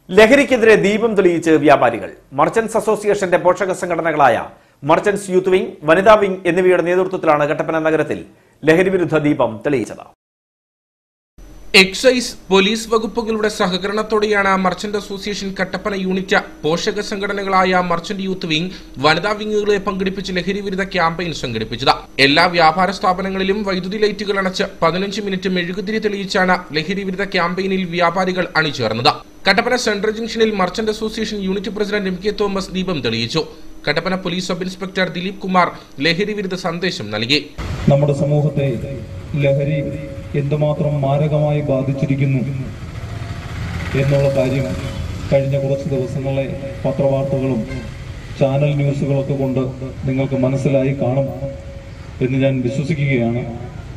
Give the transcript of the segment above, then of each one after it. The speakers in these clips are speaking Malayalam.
ലഹരിക്കെതിരെ ദീപം തെളിയിച്ച് വ്യാപാരികൾ മർച്ചന്റ്സ് അസോസിയേഷന്റെ പോഷക സംഘടനകളായ മർച്ചന്റ്സ് യൂത്ത് വിംഗ് വനിതാ വിംഗ് എന്നിവയുടെ നേതൃത്വത്തിലാണ് കട്ടപ്പന നഗരത്തിൽ ലഹരി വിരുദ്ധ ദീപം തെളിയിച്ചത് എക്സൈസ് പോലീസ് വകുപ്പുകളുടെ സഹകരണത്തോടെയാണ് മർച്ചന്റ് അസോസിയേഷൻ കട്ടപ്പന യൂണിറ്റ് പോഷക സംഘടനകളായ മർച്ചന്റ് യൂത്ത് വിംഗ് വനിതാ വിംഗുകളെ പങ്കെടുപ്പിച്ച് ലഹരി വിരുദ്ധ ക്യാമ്പയിൻ സംഘടിപ്പിച്ചത് എല്ലാ വ്യാപാര സ്ഥാപനങ്ങളിലും വൈദ്യുതി ലൈറ്റുകൾ അണച്ച് പതിനഞ്ച് മിനിറ്റ് മെഴുകുതിരി തെളിയിച്ചാണ് ലഹരി വിരുദ്ധ ക്യാമ്പയിനിൽ വ്യാപാരികൾ അണിചേർന്നത് കട്ടപ്പന സെൻട്രൽ ജംഗ്ഷനിൽ merchant association unit president M K Thomas ദീപം തെളിയിച്ചു Kattappana police sub inspector Dileep Kumar ലഹരി വിരുദ്ധ സന്ദേശം നൽകി നമ്മുടെ സമൂഹത്തെ ലഹരി എന്തുമാത്രം മാരകമായി ബാധിച്ചിരിക്കുന്നു എന്നുള്ള കാര്യം കഴിഞ്ഞ കുറച്ച് ദിവസങ്ങളെ പത്രവാർത്തകളും ചാനൽ ന്യൂസുകളൊക്കെ കൊണ്ട് നിങ്ങൾക്ക് മനസ്സിലായി കാണും എന്ന് ഞാൻ വിശ്വസിക്കുകയാണ്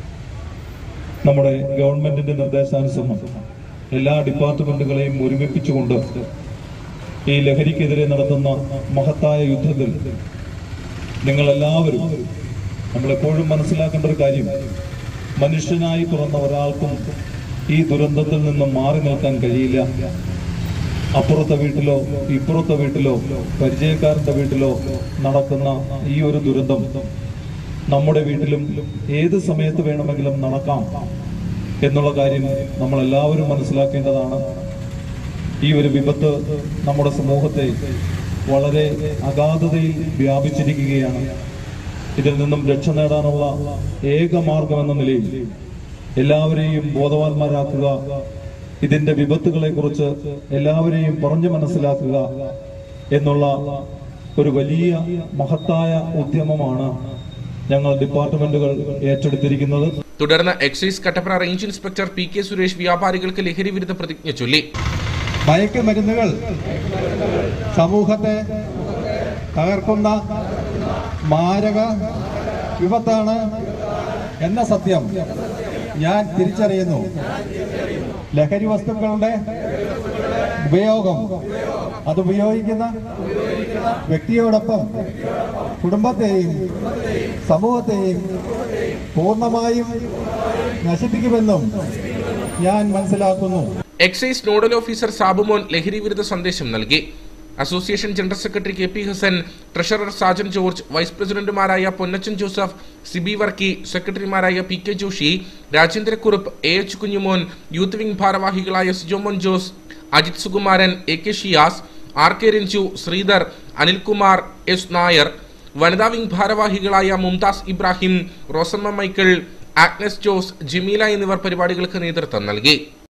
നമ്മുടെ ഗവൺമെന്റിന്റെ നിർദ്ദേശാനുസരണം എല്ലാ ഡിപ്പാർട്ട്മെന്റുകളെയും ഒരുമിപ്പിച്ചുകൊണ്ട് ഈ ലഹരിക്കെതിരെ നടത്തുന്ന മഹത്തായ യുദ്ധത്തിൽ നിങ്ങളെല്ലാവരും നമ്മളെപ്പോഴും മനസ്സിലാക്കേണ്ട ഒരു കാര്യം മനുഷ്യനായി തുറന്ന ഒരാൾക്കും ഈ ദുരന്തത്തിൽ നിന്നും മാറി നിൽക്കാൻ കഴിയില്ല അപ്പുറത്തെ വീട്ടിലോ ഇപ്പുറത്തെ വീട്ടിലോ പരിചയക്കാരന്റെ വീട്ടിലോ നടക്കുന്ന ഈ ഒരു ദുരന്തം നമ്മുടെ വീട്ടിലും ഏത് സമയത്ത് വേണമെങ്കിലും നടക്കാം എന്നുള്ള കാര്യം നമ്മൾ എല്ലാവരും മനസ്സിലാക്കേണ്ടതാണ് ഈ ഒരു വിപത്ത് നമ്മുടെ സമൂഹത്തെ വളരെ അഗാധതയിൽ വ്യാപിച്ചിരിക്കുകയാണ് ഇതിൽ നിന്നും രക്ഷ നേടാനുള്ള ഏക മാർഗം എന്ന നിലയിൽ എല്ലാവരെയും ബോധവാന്മാരാക്കുക ഇതിന്റെ വിപത്തുകളെ കുറിച്ച് എല്ലാവരെയും പറഞ്ഞു മനസ്സിലാക്കുക എന്നുള്ള ഒരു വലിയ മഹത്തായ ഉദ്യമമാണ് ഞങ്ങൾ ഡിപ്പാർട്ട്മെന്റുകൾ ഏറ്റെടുത്തിരിക്കുന്നത് തുടർന്ന് excise Kattappana range inspector P K Suresh വ്യാപാരികൾക്ക് ലഹരി വിരുദ്ധ പ്രതിജ്ഞ ചൊല്ലി മയക്കുമരുന്നുകൾ സമൂഹത്തെ തകർക്കുന്ന മാരക വിപത്താണ് എന്ന സത്യം ഞാൻ തിരിച്ചറിയുന്നു ലഹരി വസ്തുക്കളുടെ ഉപയോഗം അത് ഉപയോഗിക്കുന്ന വ്യക്തിയോടൊപ്പം കുടുംബത്തെയും സമൂഹത്തെയും പൂർണ്ണമായും നശിപ്പിക്കുമെന്നും ഞാൻ മനസ്സിലാക്കുന്നു എക്സൈസ് നോഡൽ ഓഫീസർ സാബുമോൻ ലഹരി വിരുദ്ധ സന്ദേശം നൽകി association general secretary K P Hasan treasurer Sajan George vice പ്രസിഡന്റുമാരായ പൊന്നച്ചൻ ജോസഫ് സിബി വർക്കി സെക്രട്ടറിമാരായ P K Joshi Rajendrakurup A H Kunjumon youth wing ഭാരവാഹികളായ Sijomon Jose Ajith Sukumaran A K Shiyas R K Ranju Sreedhar Anilkumar S Nair വനിതാ വിംഗ് ഭാരവാഹികളായ Mumtaz Ibrahim Rosamma Michael Agnes Jose Jameela എന്നിവർ പരിപാടികൾക്ക് നേതൃത്വം നൽകി